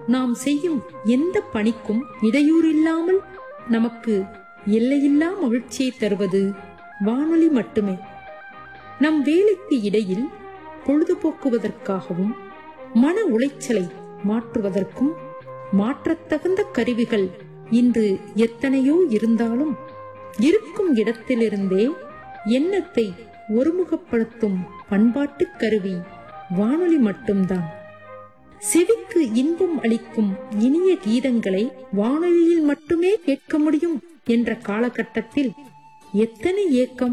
நாம் செய்யும் எந்த பணிக்கும் இடையூறில்லாமல் நமக்கு எல்லையில்லா மகிழ்ச்சியை தருவது வானொலி மட்டுமே நம் வேலைக்கு இடையில் பொழுதுபோக்குவதற்காகவும் மன உளைச்சலை மாற்றுவதற்கும் மாற்றத்தகுந்த கருவிகள் இன்று எத்தனையோ இருந்தாலும் இருக்கும் இடத்திலிருந்தே எண்ணத்தை ஒருமுகப்படுத்தும் பண்பாட்டுக் கருவி வானொலி மட்டும்தான் செவிக்கு இன்பம் அளிக்கும் இனிய கீதங்களை வானொலியில் மட்டுமே கேட்க முடியும் என்ற காலகட்டத்தில் எத்தனை ஏக்கம்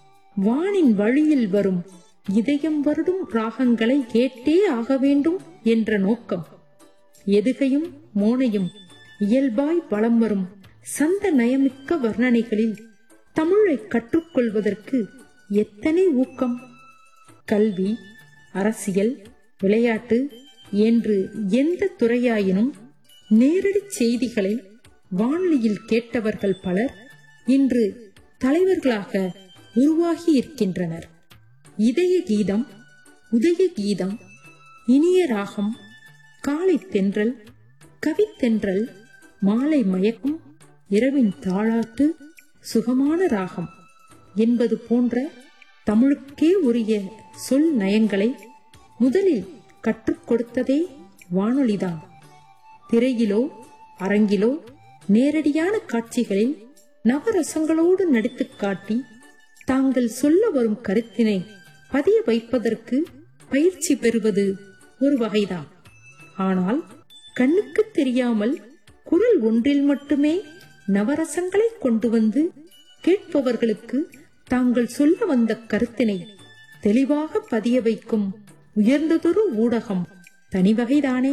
வானின் வழியில் வரும் இதயம் வருடும் ராகங்களை கேட்டே ஆக வேண்டும் என்ற நோக்கம் எதுகையும் மோனையும் இயல்பாய் வலம் வரும் சந்த நயமிக்க வர்ணனைகளில் தமிழை கற்றுக்கொள்வதற்கு எத்தனை ஊக்கம் கல்வி அரசியல் விளையாட்டு என்று எந்த துறையாயினும் நேரடி செய்திகளை வானொலியில் கேட்டவர்கள் பலர் இன்று தலைவர்களாக உருவாகி இருக்கின்றனர் இதய கீதம் உதய கீதம் இனிய ராகம் காலை தென்றல் கவித்தென்றல் மாலை மயக்கம் இரவின் தாளாட்டு சுகமான ராகம் என்பது போன்ற தமிழுக்கே உரிய சொல் நயங்களை முதலில் கற்றுக் கொடுத்ததே வானொலிதான் திரையிலோ அரங்கிலோ நேரடியான காட்சிகளில் நவரசங்களோடு நடித்துக் காட்டி தாங்கள் சொல்ல வரும் கருத்தினை பதிய வைப்பதற்கு பயிற்சி பெறுவது ஒரு வகைதான் ஆனால் கண்ணுக்கு தெரியாமல் குரல் ஒன்றில் மட்டுமே நவரசங்களை கொண்டு வந்து கேட்பவர்களுக்கு தாங்கள் சொல்ல வந்த கருத்தினை தெளிவாக பதிய வைக்கும் உயர்ந்ததொரு ஊடகம் தனி வகைதானே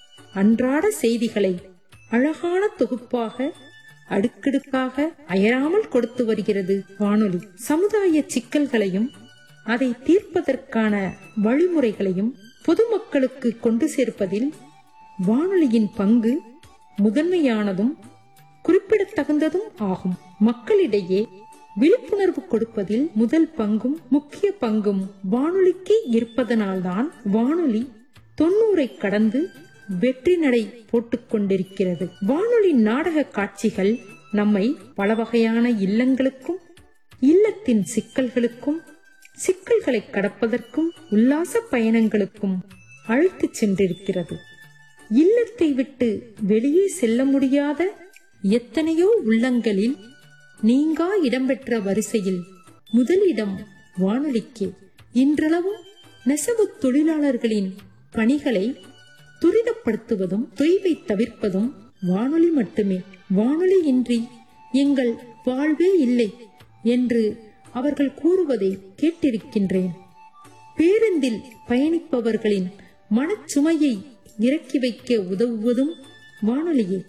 அன்றாட செய்திகளை அழகான தொகுப்பாக அடுக்கடுக்காக அயராமல் கொடுத்து வருகிறது வானொலி சமுதாய சிக்கல்களையும் அதை தீர்ப்பதற்கான வழிமுறைகளையும் பொதுமக்களுக்கு கொண்டு சேர்ப்பதில் வானொலியின் பங்கு முதன்மையானதும் குறிப்பிடத்தகுந்ததும் ஆகும் மக்களிடையே விழிப்புணர்வு கொடுப்பதில் முதல் பங்கும் முக்கிய பங்கும் வானொலிக்கு இருப்பதனால்தான் வானொலி தொண்ணூரை கடந்து வெற்றி நடை போட்டுக் கொண்டிருக்கிறது வானொலி நாடக காட்சிகள் நம்மை பல வகையான இல்லங்களுக்கும் இல்லத்தின் சிக்கல்களுக்கும் சிக்கல்களை கடப்பதற்கும் உல்லாச பயணங்களுக்கும் அழைத்துச் சென்றிருக்கிறது இல்லத்தை விட்டு வெளியே செல்ல முடியாத எத்தனையோ உள்ளங்களில் நீங்கா இடம்பெற்ற வரிசையில் முதலிடம் வானொலிக்கு இன்றளவும் நெசவு தொழிலாளர்களின் பணிகளை துரிதப்படுத்துவதும் தொய்வை தவிர்ப்பதும் வானொலி மட்டுமே வானொலி இன்றி எங்கள் வாழ்வே இல்லை என்று அவர்கள் கூறுவதை கேட்டிருக்கின்றேன் பேருந்தில் பயணிப்பவர்களின் மனச்சுமையை இறக்கி வைக்க உதவுவதும் வானொலியே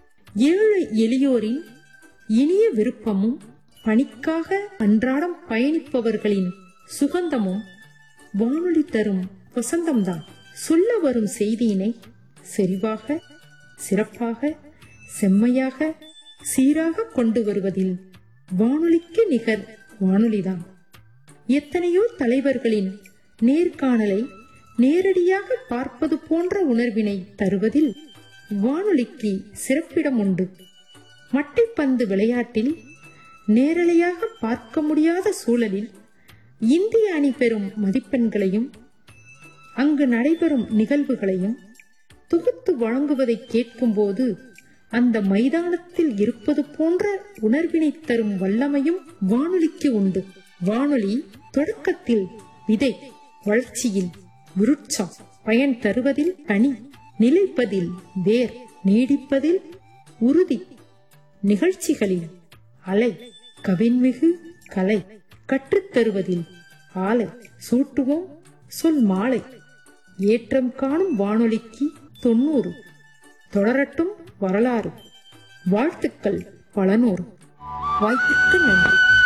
ஏழை எளியோரின் இனிய விருப்பமும் பணிக்காக அன்றாடம் பயணிப்பவர்களின் சுகந்தமும் வானொலி தரும் வசந்தம்தான் சொல்ல வரும் செய்தியினை செறிவாக சிறப்பாக செம்மையாக சீராக கொண்டு வருவதில் வானொலிக்கு நிகர் வானொலிதான் எத்தனையோ தலைவர்களின் நேர்காணலை நேரடியாக பார்ப்பது போன்ற உணர்வினை தருவதில் வானொலிக்கு சிறப்பிடம் உண்டு மட்டைப்பந்து விளையாட்டில் நேரலையாக பார்க்க முடியாத சூழலில் இந்திய அணி பெறும் மதிப்பெண்களையும் அங்கு நடைபெறும் நிகழ்வுகளையும் தொகுத்து வழங்குவதை கேட்கும்போது அந்த மைதானத்தில் இருப்பது போன்ற உணர்வினை தரும் வல்லமையும் வானொலிக்கு உண்டு வானொலி தொடக்கத்தில் விதை வளர்ச்சியில் விருட்சம் பயன் தருவதில் கனி நிலைப்பதில் வேர் நீடிப்பதில் உறுதி நிகழ்ச்சிகளில் அலை கவின்மிகு கலை கற்றுத்தருவதில் ஆலை சூட்டுவோம் சொல் மாலை ஏற்றம் காணும் வானொலிக்கு தொண்ணூறு தொடரட்டும் வரலாறு வாழ்த்துக்கள் பல நூறு வாய்ப்புக்கு நன்றி